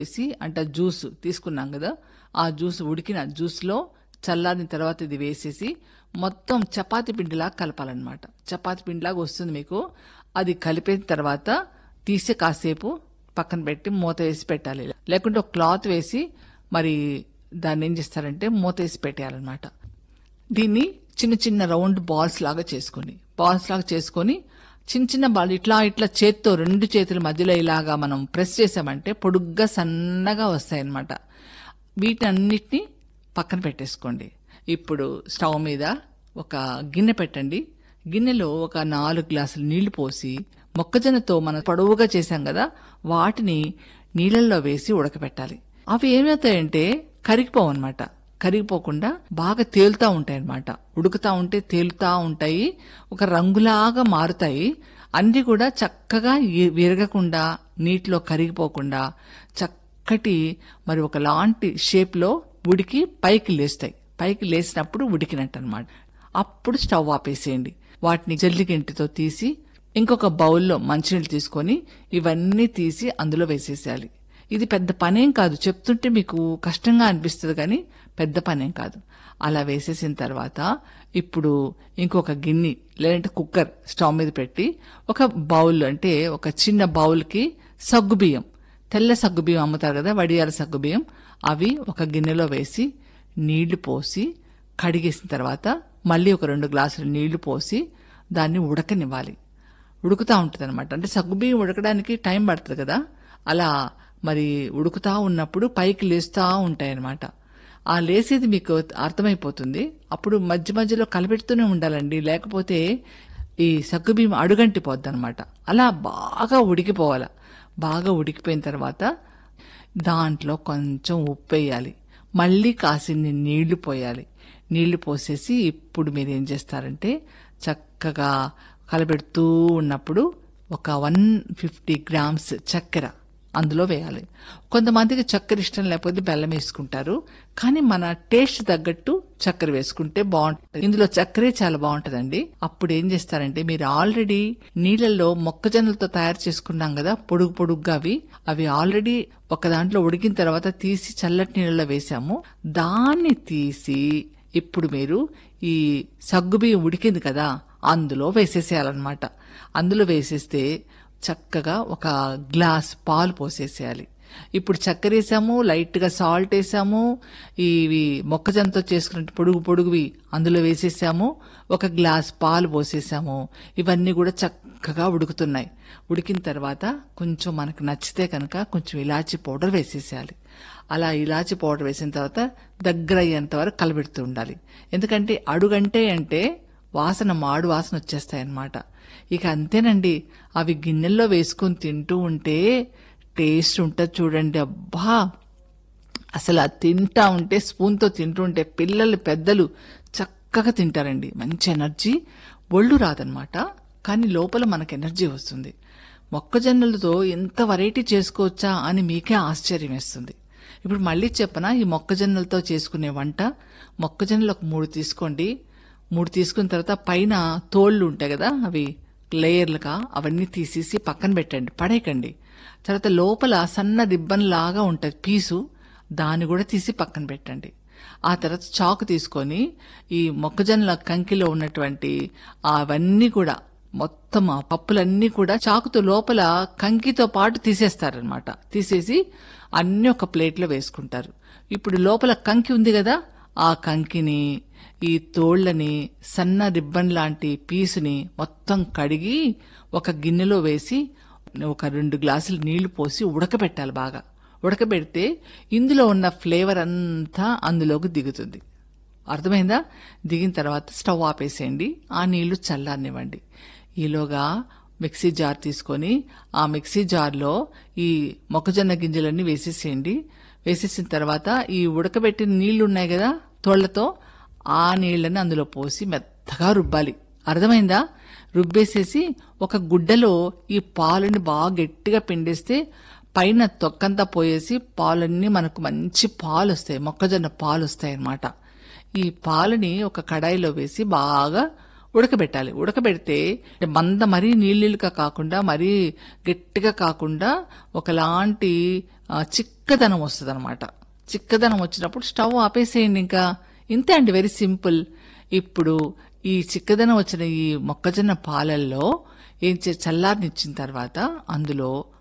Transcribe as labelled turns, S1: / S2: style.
S1: వేసి అంటే జ్యూస్ తీసుకున్నాం కదా ఆ జ్యూస్ ఉడికిన జ్యూస్లో చల్లారిన తర్వాత ఇది వేసేసి మొత్తం చపాతి పిండిలా కలపాలన్నమాట చపాతి పిండిలాగా వస్తుంది మీకు అది కలిపిన తర్వాత తీసి కాసేపు పక్కన పెట్టి మూత వేసి పెట్టాలి లేకుంటే ఒక క్లాత్ వేసి మరి దాన్ని ఏం చేస్తారంటే మూత వేసి పెట్టేయాలన్నమాట దీన్ని చిన్న చిన్న రౌండ్ బాల్స్ లాగా చేసుకొని బాల్స్ లాగా చేసుకొని చిన్న చిన్న బాల్ ఇట్లా ఇట్లా చేత్తో రెండు చేతుల మధ్యలో ఇలాగా మనం ప్రెస్ చేసామంటే పొడుగ్గా సన్నగా వస్తాయి అన్నమాట వీటన్నిటిని పక్కన పెట్టేసుకోండి ఇప్పుడు స్టవ్ మీద ఒక గిన్నె పెట్టండి గిన్నెలో ఒక నాలుగు గ్లాసులు నీళ్లు పోసి మొక్కజొన్నతో మనం పొడవుగా చేశాం కదా వాటిని నీళ్ళల్లో వేసి ఉడకబెట్టాలి అవి ఏమవుతాయంటే కరిగిపోవు అనమాట కరిగిపోకుండా బాగా తేలుతా ఉంటాయి అన్నమాట ఉడుకుతా ఉంటే తేలుతా ఉంటాయి ఒక రంగులాగా మారుతాయి అన్ని కూడా చక్కగా ఈ- విరగకుండా నీటిలో కరిగిపోకుండా చక్కటి మరి ఒకలాంటి షేప్లో ఉడికి పైకి లేస్తాయి పైకి లేసినప్పుడు ఉడికినట్టు అనమాట అప్పుడు స్టవ్ ఆపేసేయండి వాటిని జల్లిగింటితో తీసి ఇంకొక బౌల్లో మంచినీళ్ళు తీసుకొని ఇవన్నీ తీసి అందులో వేసేసేయాలి ఇది పెద్ద పనేం కాదు చెప్తుంటే మీకు కష్టంగా అనిపిస్తుంది కానీ పెద్ద పనేం కాదు అలా వేసేసిన తర్వాత ఇప్పుడు ఇంకొక గిన్నె లేదంటే కుక్కర్ స్టవ్ మీద పెట్టి ఒక బౌల్ అంటే ఒక చిన్న బౌల్కి సగ్గుబియ్యం తెల్ల సగ్గుబియ్యం అమ్ముతారు కదా వడియాల సగ్గుబియ్యం అవి ఒక గిన్నెలో వేసి నీళ్లు పోసి కడిగేసిన తర్వాత మళ్ళీ ఒక రెండు గ్లాసులు నీళ్లు పోసి దాన్ని ఉడకనివ్వాలి ఉడుకుతా ఉంటుంది అనమాట అంటే సగ్గుబియ్యం ఉడకడానికి టైం పడుతుంది కదా అలా మరి ఉడుకుతా ఉన్నప్పుడు పైకి లేస్తూ ఉంటాయి అనమాట ఆ లేసేది మీకు అర్థమైపోతుంది అప్పుడు మధ్య మధ్యలో కలపెడుతూనే ఉండాలండి లేకపోతే ఈ సగ్గుబియ్యం అడుగంటిపోద్ది అనమాట అలా బాగా ఉడికిపోవాలి బాగా ఉడికిపోయిన తర్వాత దాంట్లో కొంచెం ఉప్పు వేయాలి మళ్ళీ కాసిన్ని నీళ్లు పోయాలి నీళ్లు పోసేసి ఇప్పుడు మీరు ఏం చేస్తారంటే చక్కగా కలబెడుతూ ఉన్నప్పుడు ఒక వన్ ఫిఫ్టీ గ్రామ్స్ చక్కెర అందులో వేయాలి కొంతమందికి చక్కెర ఇష్టం లేకపోతే బెల్లం వేసుకుంటారు కానీ మన టేస్ట్ తగ్గట్టు చక్కెర వేసుకుంటే బాగుంటుంది ఇందులో చక్కెరే చాలా బాగుంటుందండి అప్పుడు ఏం చేస్తారంటే మీరు ఆల్రెడీ నీళ్ళల్లో మొక్కజొన్నలతో తయారు చేసుకున్నాం కదా పొడుగు పొడుగ్గా అవి అవి ఆల్రెడీ ఒక దాంట్లో ఉడికిన తర్వాత తీసి చల్లటి నీళ్ళలో వేసాము దాన్ని తీసి ఇప్పుడు మీరు ఈ సగ్గుబియ్యం ఉడికింది కదా అందులో వేసేసేయాలన్నమాట అందులో వేసేస్తే చక్కగా ఒక గ్లాస్ పాలు పోసేసేయాలి ఇప్పుడు చక్కెర వేసాము లైట్ గా సాల్ట్ వేసాము ఇవి మొక్కజొన్నతో చేసుకున్న పొడుగు పొడుగువి అందులో వేసేసాము ఒక గ్లాస్ పాలు పోసేసాము ఇవన్నీ కూడా చక్కగా ఉడుకుతున్నాయి ఉడికిన తర్వాత కొంచెం మనకు నచ్చితే కనుక కొంచెం ఇలాచి పౌడర్ వేసేసేయాలి అలా ఇలాచి పౌడర్ వేసిన తర్వాత దగ్గర అయ్యేంత వరకు కలబెడుతూ ఉండాలి ఎందుకంటే అడుగంటే అంటే వాసన మాడు వాసన వచ్చేస్తాయి అన్నమాట ఇక అంతేనండి అవి గిన్నెల్లో వేసుకుని తింటూ ఉంటే టేస్ట్ ఉంటుంది చూడండి అబ్బా అసలు అది తింటా ఉంటే స్పూన్తో తింటూ ఉంటే పిల్లలు పెద్దలు చక్కగా తింటారండి మంచి ఎనర్జీ ఒళ్ళు రాదనమాట కానీ లోపల మనకు ఎనర్జీ వస్తుంది మొక్కజొన్నలతో ఎంత వెరైటీ చేసుకోవచ్చా అని మీకే ఆశ్చర్యం వేస్తుంది ఇప్పుడు మళ్ళీ చెప్పనా ఈ మొక్కజొన్నలతో చేసుకునే వంట మొక్కజొన్నలు ఒక మూడు తీసుకోండి మూడు తీసుకున్న తర్వాత పైన తోళ్ళు ఉంటాయి కదా అవి లేయర్లుగా అవన్నీ తీసేసి పక్కన పెట్టండి పడేయకండి తర్వాత లోపల సన్న రిబ్బన్ లాగా ఉంటుంది పీసు దాన్ని కూడా తీసి పక్కన పెట్టండి ఆ తర్వాత చాకు తీసుకొని ఈ మొక్కజొన్నల కంకిలో ఉన్నటువంటి అవన్నీ కూడా మొత్తం ఆ పప్పులన్నీ కూడా చాకుతో లోపల కంకితో పాటు తీసేస్తారనమాట తీసేసి అన్ని ఒక ప్లేట్లో వేసుకుంటారు ఇప్పుడు లోపల కంకి ఉంది కదా ఆ కంకిని ఈ తోళ్లని సన్న రిబ్బన్ లాంటి పీసుని మొత్తం కడిగి ఒక గిన్నెలో వేసి ఒక రెండు గ్లాసులు నీళ్లు పోసి ఉడకబెట్టాలి బాగా ఉడకబెడితే ఇందులో ఉన్న ఫ్లేవర్ అంతా అందులోకి దిగుతుంది అర్థమైందా దిగిన తర్వాత స్టవ్ ఆపేసేయండి ఆ నీళ్లు చల్లారనివ్వండి ఈలోగా మిక్సీ జార్ తీసుకొని ఆ మిక్సీ జార్లో ఈ మొక్కజొన్న గింజలన్నీ వేసేసేయండి వేసేసిన తర్వాత ఈ ఉడకబెట్టిన నీళ్లు ఉన్నాయి కదా తోళ్లతో ఆ నీళ్ళని అందులో పోసి మెత్తగా రుబ్బాలి అర్థమైందా రుబ్బేసేసి ఒక గుడ్డలో ఈ పాలని బాగా గట్టిగా పిండేస్తే పైన తొక్కంతా పోయేసి పాలన్నీ మనకు మంచి పాలు వస్తాయి మొక్కజొన్న పాలు వస్తాయి అన్నమాట ఈ పాలని ఒక కడాయిలో వేసి బాగా ఉడకబెట్టాలి ఉడకబెడితే మంద మరీ నీళ్ళుగా కాకుండా మరీ గట్టిగా కాకుండా ఒకలాంటి ఆ, ఆ, చిక్కదనం వస్తుంది అనమాట చిక్కదనం వచ్చినప్పుడు స్టవ్ ఆపేసేయండి ఇంకా ఇంతే అండి వెరీ సింపుల్ ఇప్పుడు ఈ చిక్కదనం వచ్చిన ఈ మొక్కజొన్న పాలల్లో ఏం చే చల్లారనిచ్చిన తర్వాత అందులో